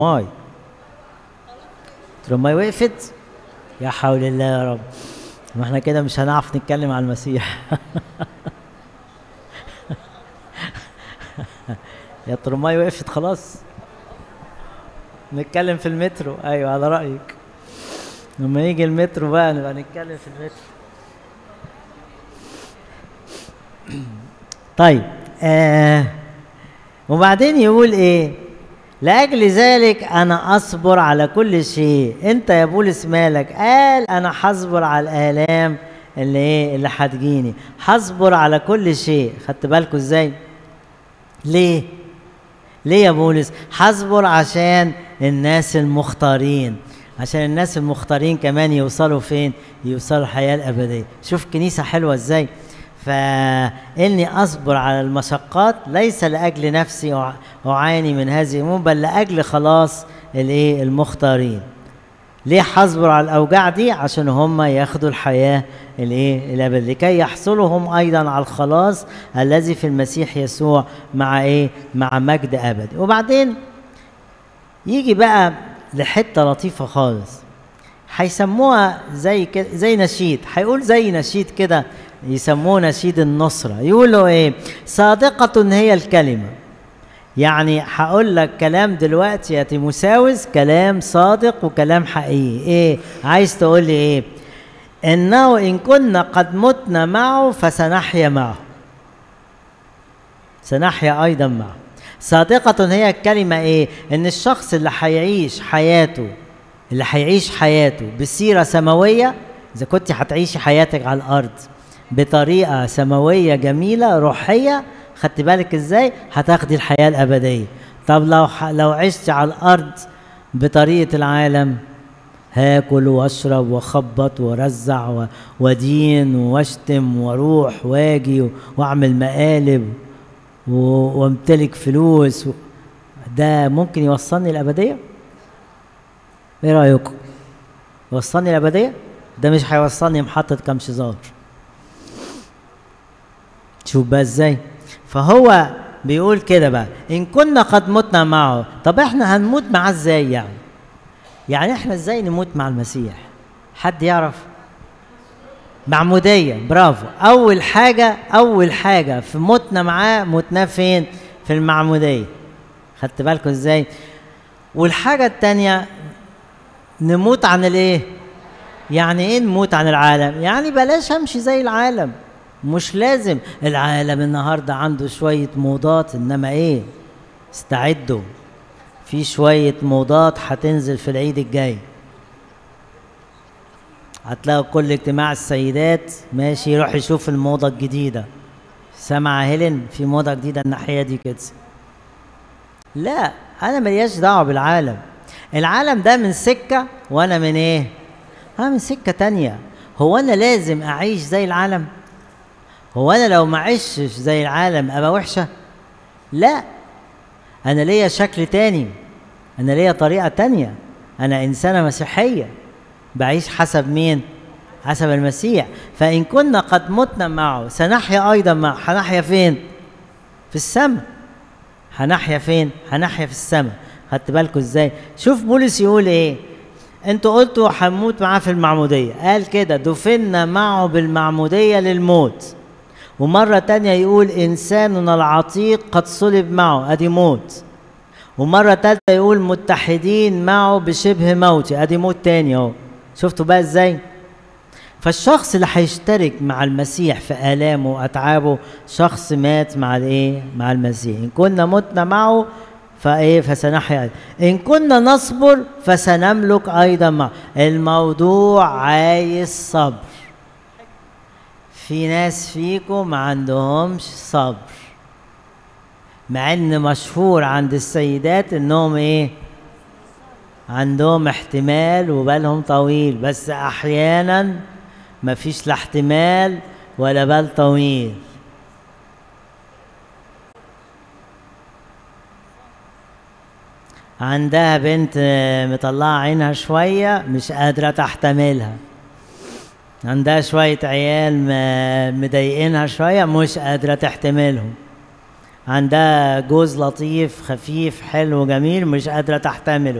ماي ترماي وقفت يا حول الله يا رب ما احنا كده مش هنعرف نتكلم عن المسيح يا ترماي وقفت خلاص نتكلم في المترو ايوه على رايك لما يجي المترو بقى نبقى نتكلم في المترو طيب آه وبعدين يقول ايه لاجل ذلك انا اصبر على كل شيء انت يا بولس مالك قال انا هصبر على الالام اللي ايه اللي هتجيني هصبر على كل شيء خدت بالكم ازاي ليه ليه يا بولس هصبر عشان الناس المختارين عشان الناس المختارين كمان يوصلوا فين يوصلوا الحياه الابديه شوف كنيسه حلوه ازاي فإني أصبر على المشقات ليس لأجل نفسي أعاني من هذه الأمور بل لأجل خلاص الإيه المختارين ليه حصبر على الأوجاع دي عشان هم ياخدوا الحياة الإيه الأبد لكي يحصلوا هم أيضا على الخلاص الذي في المسيح يسوع مع إيه مع مجد أبدي وبعدين يجي بقى لحتة لطيفة خالص هيسموها زي كده زي نشيد هيقول زي نشيد كده يسموه نشيد النصرة يقولوا ايه صادقة هي الكلمة يعني هقول لك كلام دلوقتي يا تيموساوس كلام صادق وكلام حقيقي ايه عايز تقول لي ايه انه ان كنا قد متنا معه فسنحيا معه سنحيا ايضا معه صادقة هي الكلمة ايه ان الشخص اللي هيعيش حياته اللي هيعيش حياته بسيرة سماوية اذا كنت هتعيشي حياتك على الارض بطريقه سماويه جميله روحيه خدت بالك ازاي هتاخدي الحياه الابديه طب لو لو عشت على الارض بطريقه العالم هاكل واشرب واخبط وارزع ودين واشتم واروح واجي واعمل مقالب وامتلك فلوس ده ممكن يوصلني الابديه ايه رايكم يوصلني الابديه ده مش هيوصلني محطه كمشزار شوف بقى ازاي فهو بيقول كده بقى ان كنا قد متنا معه طب احنا هنموت معاه ازاي يعني يعني احنا ازاي نموت مع المسيح حد يعرف معمودية برافو أول حاجة أول حاجة في موتنا معاه موتنا فين؟ في المعمودية خدت بالكم ازاي؟ والحاجة التانية نموت عن الايه؟ يعني ايه نموت عن العالم؟ يعني بلاش امشي زي العالم مش لازم العالم النهارده عنده شويه موضات انما ايه استعدوا في شويه موضات هتنزل في العيد الجاي هتلاقوا كل اجتماع السيدات ماشي يروح يشوف الموضه الجديده سامعه هيلين في موضه جديده الناحيه دي كده لا انا ملياش دعوه بالعالم العالم ده من سكه وانا من ايه انا من سكه تانية هو انا لازم اعيش زي العالم هو انا لو ما عشتش زي العالم ابقى وحشه لا انا ليا شكل تاني انا ليا طريقه تانية انا انسانه مسيحيه بعيش حسب مين حسب المسيح فان كنا قد متنا معه سنحيا ايضا معه هنحيا فين في السماء هنحيا فين هنحيا في السماء خدت بالكم ازاي شوف بولس يقول ايه انتوا قلتوا هنموت معاه في المعموديه قال كده دفنا معه بالمعموديه للموت ومرة تانية يقول إنساننا العتيق قد صلب معه أدي موت ومرة تالتة يقول متحدين معه بشبه موتي أدي موت تاني أهو شفتوا بقى إزاي؟ فالشخص اللي هيشترك مع المسيح في آلامه وأتعابه شخص مات مع الإيه؟ مع المسيح إن كنا متنا معه فإيه فسنحيا إن كنا نصبر فسنملك أيضا معه الموضوع عايز صبر في ناس فيكم ما عندهمش صبر مع ان مشهور عند السيدات انهم ايه عندهم احتمال وبالهم طويل بس احيانا ما فيش لا احتمال ولا بال طويل عندها بنت مطلعة عينها شوية مش قادرة تحتملها عندها شوية عيال مضايقينها شوية مش قادرة تحتملهم عندها جوز لطيف خفيف حلو جميل مش قادرة تحتمله